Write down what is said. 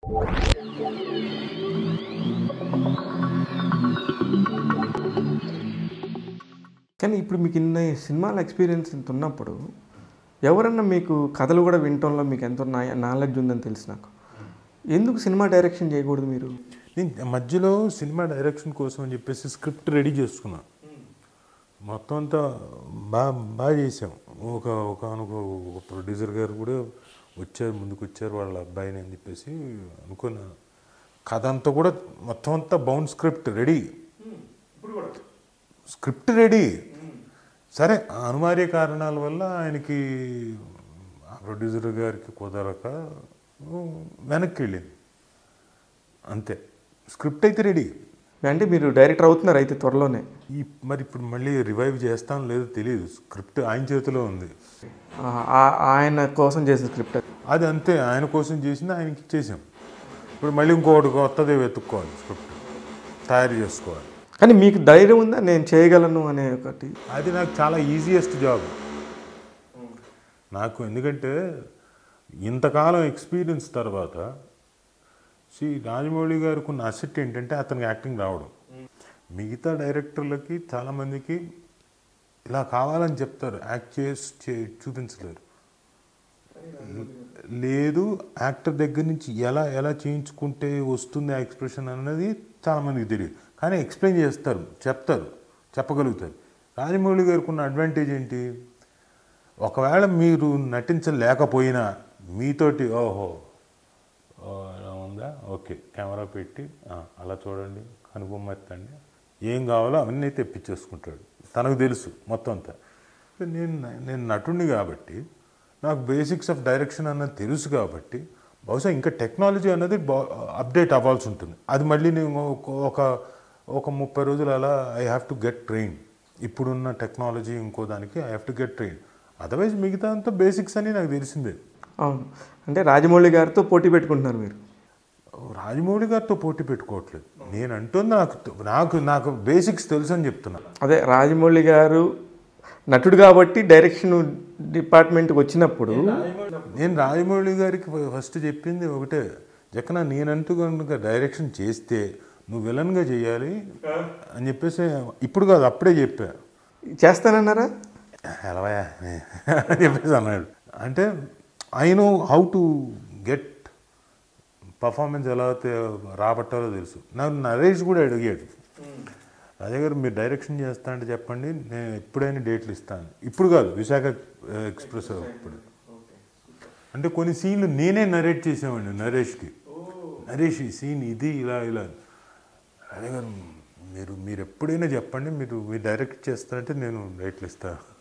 కానీ ఇప్పుడు మీకు ఇన్ని సినిమాల ఎక్స్పీరియన్స్ ఇంత ఉన్నప్పుడు ఎవరన్నా మీకు కథలు కూడా వినటంలో మీకు ఎంత నాలెడ్జ్ ఉందని తెలుసు నాకు ఎందుకు సినిమా డైరెక్షన్ చేయకూడదు మీరు నేను మధ్యలో సినిమా డైరెక్షన్ కోసం అని చెప్పేసి స్క్రిప్ట్ రెడీ చేసుకున్నా మొత్తం అంతా బాగా బాగా చేసాం ఒక ఒక ఒక ప్రొడ్యూసర్ గారు కూడా వచ్చారు ముందుకు వచ్చారు వాళ్ళ అబ్బాయిని అని చెప్పేసి అనుకున్నా కథ అంతా కూడా మొత్తం అంతా bound script ready script ready సరే అనివార్య కారణాల వల్ల ఆయనకి ఆ ప్రొడ్యూసర్ గారికి కుదరక వెనక్కి వెళ్ళింది అంతే స్క్రిప్ట్ అయితే రెడీ అంటే మీరు డైరెక్టర్ అవుతున్నారు అయితే త్వరలోనే ఈ మరి ఇప్పుడు మళ్ళీ రివైవ్ చేస్తాను లేదో తెలియదు స్క్రిప్ట్ ఆయన చేతిలో ఉంది ఆ, ఆ- ఆయన కోసం చేసిన స్క్రిప్ట్ అది అంతే ఆయన కోసం చేసింది ఆయనకి ఇచ్చేసాం ఇప్పుడు మళ్ళీ ఇంకొకటి కొత్తదే వెతుక్కోవాలి స్క్రిప్ట్ తయారు చేసుకోవాలి కానీ మీకు ధైర్యం ఉందా నేను చేయగలను అనే ఒకటి అది నాకు చాలా ఈజియెస్ట్ జాబ్ నాకు ఎందుకంటే ఇంతకాలం ఎక్స్పీరియన్స్ తర్వాత శ్రీ రాజమౌళి గారికి ఉన్న అసెట్ ఏంటంటే అతనికి యాక్టింగ్ రావడం మిగతా డైరెక్టర్లకి చాలామందికి ఇలా కావాలని చెప్తారు యాక్ట్ చేసి చే- చూపించలేరు లేదు యాక్టర్ దగ్గర నుంచి ఎలా ఎలా చేయించుకుంటే వస్తుంది ఆ ఎక్స్ప్రెషన్ అన్నది చాలామందికి తెలియదు కానీ ఎక్స్ప్లెయిన్ చేస్తారు చెప్తారు చెప్పగలుగుతారు రాజమౌళి గారికి ఉన్న అడ్వాంటేజ్ ఏంటి ఒకవేళ మీరు నటించలేకపోయినా మీతోటి ఓహో ఓ, అలా ఉందా ఓకే కెమెరా పెట్టి ఆ, అలా చూడండి కనుబొమ్మ ఎత్తండి ఏం కావాలో అవన్నీ తెప్పించేసుకుంటాడు తనకు తెలుసు మొత్తం అంతా నేను నేను నటుడిని కాబట్టి నాకు బేసిక్స్ ఆఫ్ డైరెక్షన్ అన్నది తెలుసు కాబట్టి బహుశా ఇంకా టెక్నాలజీ అన్నది అప్డేట్ అవ్వాల్సి ఉంటుంది అది మళ్ళీ నేను ఒక- ఒక ఒక ముప్పై రోజులు అలా I have to get train ఇప్పుడున్న టెక్నాలజీ ఇంకో దానికి I have to get train otherwise మిగతా అంతా బేసిక్స్ అని నాకు తెలిసిందే అవును అంటే రాజమౌళి గారితో పోటీ పెట్టుకుంటున్నారు మీరు రాజమౌళి గారితో పోటీ పెట్టుకోవట్లేదు నేను అంటుంది నాకు నాకు నాకు బేసిక్స్ తెలుసు అని చెప్తున్నా అదే రాజమౌళి గారు నటుడు కాబట్టి డైరెక్షన్ డిపార్ట్మెంట్కి వచ్చినప్పుడు నేను రాజమౌళి గారికి ఫస్ట్ చెప్పింది ఒకటే జక్కన నేనంటూ కనుక డైరెక్షన్ చేస్తే నువ్వు విలన్గా చేయాలి అని చెప్పేసి ఇప్పుడు కాదు అప్పుడే చెప్పా చేస్తానన్నారా ఎలవయా అని చెప్పేసి అన్నాడు అంటే I know how to get performance ఎలా అయితే రాబట్టాలో తెలుసు నాకు నరేష్ కూడా అడిగాడు అదే గారు మీరు డైరెక్షన్ చేస్తా అంటే చెప్పండి నేను ఎప్పుడైనా డేట్లు ఇస్తాను ఇప్పుడు కాదు విశాఖ ఎక్స్ప్రెస్ ఇప్పుడు అంటే కొన్ని సీన్లు నేనే నరేట్ చేసేవాడిని నరేష్కి నరేష్ ఈ సీన్ ఇది ఇలా ఇలా అదే గారు మీరు మీరు ఎప్పుడైనా చెప్పండి మీరు మీరు డైరెక్ట్ చేస్తారంటే నేను డేట్లు ఇస్తాను